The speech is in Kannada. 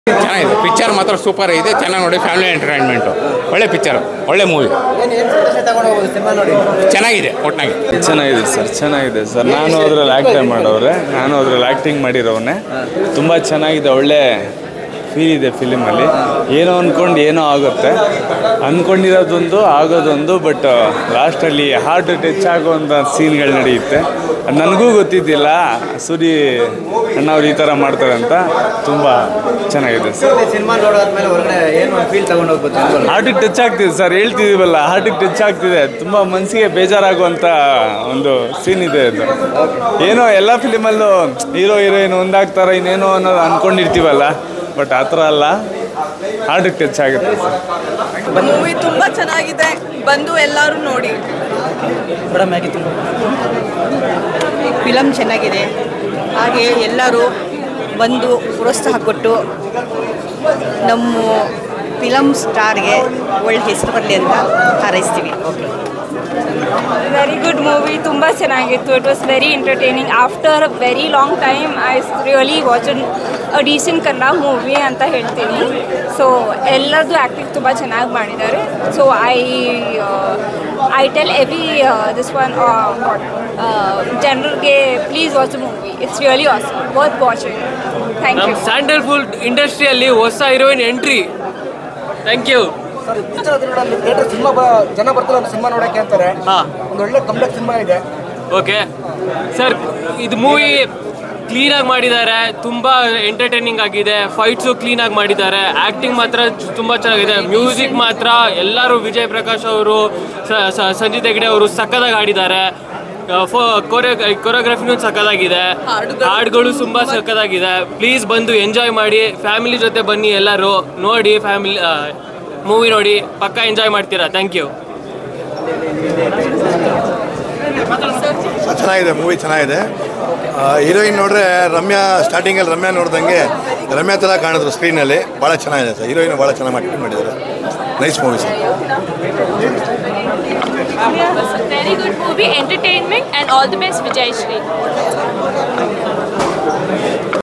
ಚೆನ್ನಾಗಿದೆ ಪಿಕ್ಚರ್ ಮಾತ್ರ ಸೂಪರ್ ಇದೆ ಚೆನ್ನಾಗಿ ನೋಡಿ ಫ್ಯಾಮಿಲಿ ಎಂಟರ್ಟೈನ್ಮೆಂಟು ಒಳ್ಳೆ ಪಿಕ್ಚರ್ ಒಳ್ಳೆ ಮೂವಿ ಏನು ಏನು ಸಂದೇಶ ತಗೊಂಡು ಹೋಗ್ಬೋದು ಸಿನಿಮಾ ನೋಡಿ ಚೆನ್ನಾಗಿದೆ ಒಟ್ನಾಗಿ ಚೆನ್ನಾಗಿದೆ ಸರ್ ಚೆನ್ನಾಗಿದೆ ಸರ್ ನಾನು ಅದ್ರಲ್ಲಿ ಆ್ಯಕ್ಟಿಂಗ್ ಮಾಡವ್ರೆ ನಾನು ಅದ್ರಲ್ಲಿ ಆ್ಯಕ್ಟಿಂಗ್ ಮಾಡಿರೋವನ್ನೇ ತುಂಬ ಚೆನ್ನಾಗಿದೆ ಒಳ್ಳೆ ಫೀಲ್ ಇದೆ ಫಿಲಿಮಲ್ಲಿ ಏನೋ ಅಂದ್ಕೊಂಡು ಏನೋ ಆಗುತ್ತೆ ಅಂದ್ಕೊಂಡಿರೋದೊಂದು ಆಗೋದೊಂದು ಬಟ್ ಲಾಸ್ಟಲ್ಲಿ ಹಾರ್ಟ್ ಟಚ್ ಆಗುವಂಥ ಸೀನ್ಗಳು ನಡೆಯುತ್ತೆ ಅದು ನನಗೂ ಗೊತ್ತಿದ್ದಿಲ್ಲ ಸೂರಿ ಅಣ್ಣವ್ರು ಈ ಥರ ಮಾಡ್ತಾರೆ ಅಂತ ತುಂಬ ಚೆನ್ನಾಗಿದೆ ಸರ್ ಸಿನಿಮಾ ನೋಡೋದ್ಮೇಲೆ ಹೊರಗಡೆ ಏನು ಒಂದು ಫೀಲ್ ತಗೊಂಡು ಹೋಗ್ಬೋದು ಜನಗಳು ಹಾರ್ಟಿಗೆ ಟಚ್ ಆಗ್ತಿದೆ ಸರ್ ಹೇಳ್ತಿದೀವಲ್ಲ ಹಾರ್ಟಿಗೆ ಟಚ್ ಆಗ್ತಿದೆ ತುಂಬ ಮನಸ್ಸಿಗೆ ಬೇಜಾರಾಗುವಂಥ ಒಂದು ಸೀನ್ ಇದೆ ಅದು ಏನೋ ಎಲ್ಲ ಫಿಲಿಮಲ್ಲೂ ಹೀರೋ ಹೀರೋಯಿನ್ ಒಂದಾಗ್ತಾರ ಇನ್ನೇನೋ ಅನ್ನೋದು ಅಂದ್ಕೊಂಡಿರ್ತೀವಲ್ಲ ಬಟ್ ಆ ಥರ ಅಲ್ಲ ಹಾರ್ಟಿಗೆ ಟಚ್ ಆಗುತ್ತೆ ಸರ್ ಮೂವಿ ತುಂಬ ಚೆನ್ನಾಗಿದೆ ಬಂದು ಎಲ್ಲರೂ ನೋಡಿ ಮೇಡಮ್ ಹೇಗಿತ್ತು ಫಿಲಮ್ ಚೆನ್ನಾಗಿದೆ ಹಾಗೆ ಎಲ್ಲರೂ ಬಂದು ಪ್ರೋತ್ಸಾಹ ಕೊಟ್ಟು ನಮ್ಮ ಫಿಲಮ್ ಸ್ಟಾರ್ಗೆ ಒಳ್ಳೆ ಹೆಸರು ಬರಲಿ ಅಂತ ಹಾರೈಸ್ತೀವಿ ವೆರಿ ಗುಡ್ ಮೂವಿ ತುಂಬ ಚೆನ್ನಾಗಿತ್ತು it was very entertaining after very long time I really watch a decent Kannada movie ಅಂತ ಹೇಳ್ತೀನಿ ಸೊ ಎಲ್ಲರದ್ದು ಆ್ಯಕ್ಟಿಂಗ್ ತುಂಬ ಚೆನ್ನಾಗಿ ಮಾಡಿದ್ದಾರೆ so I I tell every this one ಜನರಿಗೆ please watch movie it's really awesome worth watching thank ನಮ್ಮ ಯು ಸ್ಯಾಂಡಲ್ವುಡ್ ಇಂಡಸ್ಟ್ರಿಯಲ್ಲಿ ಹೊಸ heroine entry thank you sir picture ನೋಡೋದು ಥಿಯೇಟರ್ ಸಿನಿಮಾ ಜನ ಬರ್ತಾರೆ ಒಂದು ಸಿನಿಮಾ ನೋಡೋಕ್ಕೆ ಅಂತಾರೆ ಹಾಂ ಒಂದು ಒಳ್ಳೆ ಕಂಪ್ಲೇಕ್ ಸಿನಿಮಾ ಇದೆ ಓಕೆ ಸರ್ ಇದು ಮೂವಿ ಕ್ಲೀನಾಗಿ ಮಾಡಿದ್ದಾರೆ ತುಂಬ ಎಂಟರ್ಟೈನಿಂಗ್ ಆಗಿದೆ ಫೈಟ್ಸು ಕ್ಲೀನಾಗಿ ಮಾಡಿದ್ದಾರೆ ಆ್ಯಕ್ಟಿಂಗ್ ಮಾತ್ರ ತುಂಬ ಚೆನ್ನಾಗಿದೆ ಮ್ಯೂಸಿಕ್ ಮಾತ್ರ ಎಲ್ಲರೂ ವಿಜಯ್ ಪ್ರಕಾಶ್ ಅವರು ಸ- ಸ- ಸಂಜಿತ್ ಹೆಗ್ಡೆ ಅವರು ಸಕ್ಕದಾಗಿ ಆಡಿದ್ದಾರೆ ಫೋ ಕೊರಿಯೋ ಕೊರಿಯೋಗ್ರಫಿನೂ ಸಕ್ಕದಾಗಿದೆ ಹಾಡುಗಳು ಹಾಡುಗಳು ತುಂಬ ಸಕ್ಕದಾಗಿದೆ ಪ್ಲೀಸ್ ಬಂದು ಎಂಜಾಯ್ ಮಾಡಿ ಫ್ಯಾಮಿಲಿ ಜೊತೆ ಬನ್ನಿ ಎಲ್ಲರೂ ನೋಡಿ ಫ್ಯಾಮಿಲಿ ಮೂವಿ ನೋಡಿ ಪಕ್ಕ ಎಂಜಾಯ್ ಮಾಡ್ತೀರಾ ಥ್ಯಾಂಕ್ ಯು ಚೆನ್ನಾಗಿದೆ ಮೂವಿ ಚೆನ್ನಾಗಿದೆ ಹೀರೋಯಿನ್ ನೋಡಿದ್ರೆ ರಮ್ಯಾ ಸ್ಟಾರ್ಟಿಂಗಲ್ಲಿ ರಮ್ಯಾ ನೋಡ್ದಂಗೆ ರಮ್ಯಾ ಥರ ಕಾಣಿದ್ರು ಸ್ಕ್ರೀನಲ್ಲಿ ಭಾಳ ಚೆನ್ನಾಗಿದೆ ಸರ್ ಹೀರೋಯಿನ್ ಭಾಳ ಚೆನ್ನಾಗಿ ಆ್ಯಕ್ಟಿಂಗ್ ಮಾಡಿದ್ದಾರೆ nice movie sir very good movie entertainment and all the best Vijay Shri